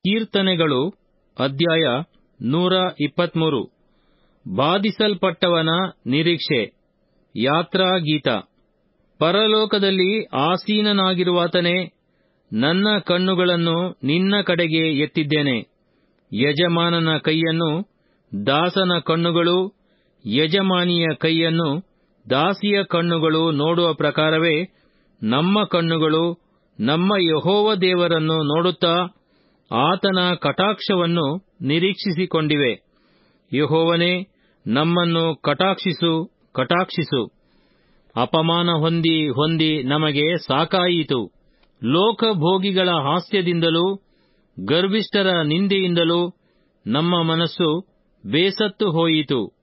ಕೀರ್ತನೆಗಳು ಅಧ್ಯಾಯ ನೂರ ಇಪ್ಪತ್ಮೂರು ಬಾಧಿಸಲ್ಪಟ್ಟವನ ನಿರೀಕ್ಷೆ ಯಾತ್ರಾಗೀತ ಪರಲೋಕದಲ್ಲಿ ಆಸೀನನಾಗಿರುವಾತನೇ ನನ್ನ ಕಣ್ಣುಗಳನ್ನು ನಿನ್ನ ಕಡೆಗೆ ಎತ್ತಿದ್ದೇನೆ ಯಜಮಾನನ ಕೈಯನ್ನು ದಾಸನ ಕಣ್ಣುಗಳು ಯಜಮಾನಿಯ ಕೈಯನ್ನು ದಾಸಿಯ ಕಣ್ಣುಗಳು ನೋಡುವ ಪ್ರಕಾರವೇ ನಮ್ಮ ಕಣ್ಣುಗಳು ನಮ್ಮ ಯಹೋವ ದೇವರನ್ನು ನೋಡುತ್ತಾ ಆತನ ಕಟಾಕ್ಷವನ್ನು ನಿರೀಕ್ಷಿಸಿಕೊಂಡಿವೆ ಯಹೋವನೇ ನಮ್ಮನ್ನು ಕಟಾಕ್ಷಿಸು ಕಟಾಕ್ಷಿಸು ಅಪಮಾನ ಹೊಂದಿ ಹೊಂದಿ ನಮಗೆ ಸಾಕಾಯಿತು ಲೋಕಭೋಗಿಗಳ ಹಾಸ್ಯದಿಂದಲೂ ಗರ್ವಿಷ್ಠರ ನಿಂದೆಯಿಂದಲೂ ನಮ್ಮ ಮನಸ್ಸು ಬೇಸತ್ತು ಹೋಯಿತು